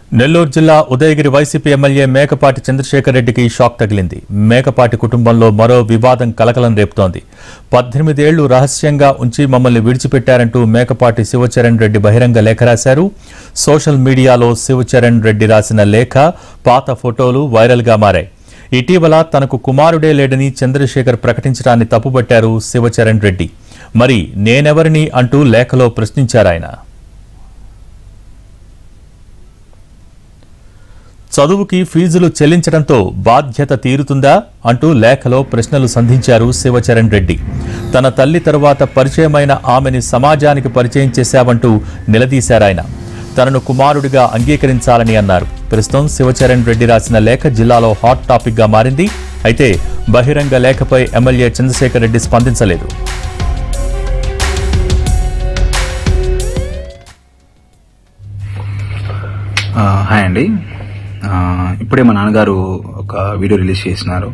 నెల్లూరు జిల్లా Udayagiri YCP MLA Mekapati Chandrasekhar రెడ్డికి shock తగిలింది మేకపాటి కుటుంబంలో మరో వివాదం కలకలం రేపుతోంది పద్దెనిమిదేళ్లు రహస్యంగా ఉంచి మమ్మల్ని విడిచిపెట్టారంటూ మేకపాటి శివచరణ్ రెడ్డి బహిరంగ లేఖ రాశారు సోషల్ మీడియాలో శివచరణ్ రెడ్డి రాసిన లేఖ పాత ఫోటోలు వైరల్గా మారాయి ఇటీవల తనకు కుమారుడే లేడని చంద్రశేఖర్ ప్రకటించడాన్ని తప్పుపట్టారు శివచరణ్ రెడ్డి మరి నేనెవరిని అంటూ లేఖలో ప్రశ్నించారాయన చదువుకి ఫీజులు చెల్లించడంతో బాధ్యత తీరుతుందా అంటూ లేఖలో ప్రశ్నలు సంధించారు శివచరణ్ రెడ్డి తన తల్లి తరువాత పరిచయమైన ఆమెని సమాజానికి పరిచయం చేశావంటూ నిలదీశారాయన తనను కుమారుడిగా అంగీకరించాలని అన్నారు ప్రస్తుతం శివచరణ్ రెడ్డి రాసిన లేఖ జిల్లాలో హాట్ టాపిక్ గా మారింది అయితే బహిరంగ లేఖపై ఎమ్మెల్యే చంద్రశేఖర్ రెడ్డి స్పందించలేదు ఆ, హాయ్ అండి ఆ, ఇప్పుడే మా నాన్నగారు ఒక వీడియో రిలీజ్ చేసినారు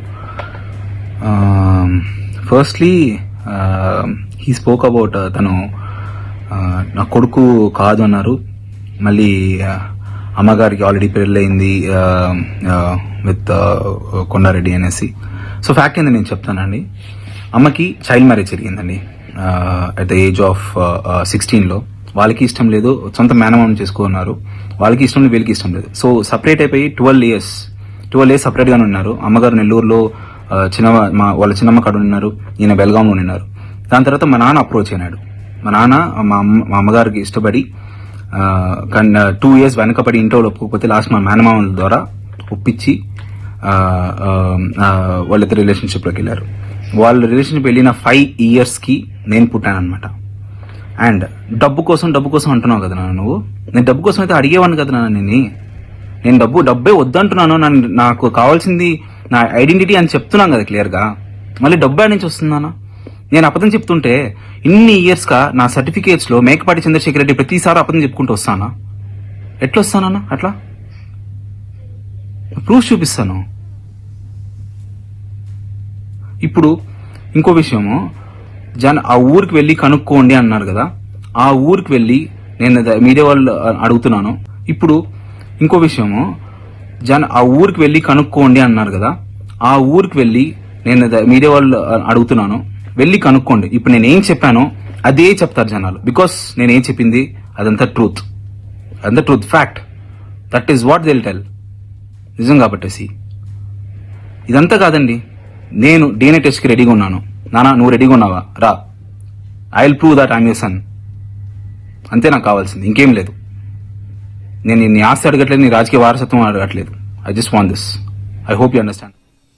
ఫస్ట్లీ హీ స్పోక్ అబౌట్ తను ఆ, నా కొడుకు కాదు అన్నారు మళ్ళీ ఆ, అమ్మగారికి ఆల్రెడీ పెళ్ళయింది విత్ కొండారెడ్డి అనేసి సో ఫ్యాక్ట్ ఏంది నేను చెప్తానండి అమ్మకి చైల్డ్ మ్యారేజ్ జరిగిందండి అట్ ద ఏజ్ ఆఫ్ సిక్స్టీన్లో వాళ్ళకి ఇష్టం లేదు సొంత మేనమామ చేసుకున్నారు వాళ్ళకి ఇష్టం లేదు వీళ్ళకి ఇష్టం లేదు సో సపరేట్ అయిపోయి ట్వెల్వ్ ఇయర్స్ ట్వెల్వ్ ఇయర్స్ సపరేట్గానే ఉన్నారు అమ్మగారు నెల్లూరులో ఆ, చిన్నమ్మ మా వాళ్ళ చిన్నమ్మ కాడ ఉన్నారు ఈయన బెల్గాంలో ఉన్నారు దాని తర్వాత మా నాన్న అప్రోచ్ అయినాడు మా నాన్న మా అమ్మ మా అమ్మగారికి ఇష్టపడి టూ ఇయర్స్ వెనకపడి ఇంట్లో ఒప్పుకోకపోతే లాస్ట్ మా మేనమామల ద్వారా ఒప్పించి ఆ, ఆ, ఆ, వాళ్ళిద్దరు రిలేషన్షిప్లోకి వెళ్ళారు వాళ్ళ రిలేషన్షిప్ వెళ్ళిన ఫైవ్ ఇయర్స్కి నేను పుట్టాను అనమాట అండ్ డబ్బు కోసం డబ్బు కోసం అంటున్నావు కదా నాన్న నువ్వు నేను డబ్బు కోసం అయితే అడిగేవాడిని కదా నాన్న నేను నేను డబ్బు డబ్బే వద్దంటున్నాను నన్ను నాకు కావాల్సింది నా ఐడెంటిటీ అని చెప్తున్నాను కదా క్లియర్గా మళ్ళీ డబ్బు ఆడ నుంచి వస్తుందానా నేను అబద్ధం చెప్తుంటే ఇన్ని ఇయర్స్గా నా సర్టిఫికేట్స్లో మేకపాటి చంద్రశేఖర్ రెడ్డి ప్రతిసారి అబద్ధం చెప్పుకుంటూ వస్తానా ఎట్లా వస్తానన్నా అట్లా ప్రూఫ్ చూపిస్తాను ఇప్పుడు ఇంకో విషయము జన ఆ ఊరికి వెళ్ళి కనుక్కోండి అన్నారు కదా ఆ ఊరికి వెళ్ళి నేను ద- మీడియా వాళ్ళు అ- అడుగుతున్నాను ఇప్పుడు ఇంకో విషయము జన ఆ ఊరికి వెళ్ళి కనుక్కోండి అన్నారు కదా ఆ ఊరికి వెళ్ళి నేను ద- మీడియా వాళ్ళు అ- అడుగుతున్నాను వెళ్ళి కనుక్కోండి ఇప్పుడు నేను ఏం చెప్పానో అదే చెప్తారు జనాలు బికాస్ నేను ఏం చెప్పింది అదంతా ట్రూత్ అదంతా truth fact that is what they'll tell నిజం కాబట్టేసి ఇదంతా కాదండి నేను డీఎన్ఏ టెస్ట్కి రెడీగా ఉన్నాను నానా నువ్వు రెడీగా ఉన్నావా రా I will prove that I'm you son అంతే నాకు కావాల్సింది ఇంకేం లేదు నేను నీ ఆస్తి అడగట్లేదు నీ రాజకీయ వారసత్వం అడగట్లేదు I just want this I hope you understand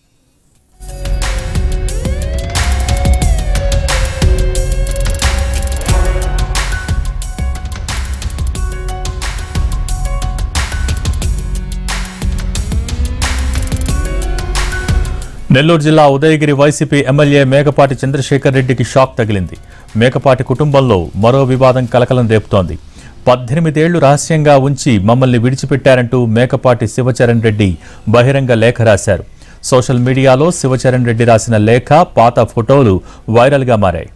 Nellore జిల్లా ఉదయగిరి వైసీపీ ఎమ్మెల్యే మేకపాటి చంద్రశేఖర్ రెడ్డికి షాక్ తగిలింది మేకపాటి కుటుంబంలో మరో వివాదం కలకలం రేపుతోంది పద్దెనిమిదేళ్లు రహస్యంగా ఉంచి మమ్మల్ని విడిచిపెట్టారంటూ మేకపాటి శివచరణ్ రెడ్డి బహిరంగ లేఖ రాశారు సోషల్ మీడియాలో శివచరణ్ రెడ్డి రాసిన లేఖ పాత ఫోటోలు వైరల్గా మారాయి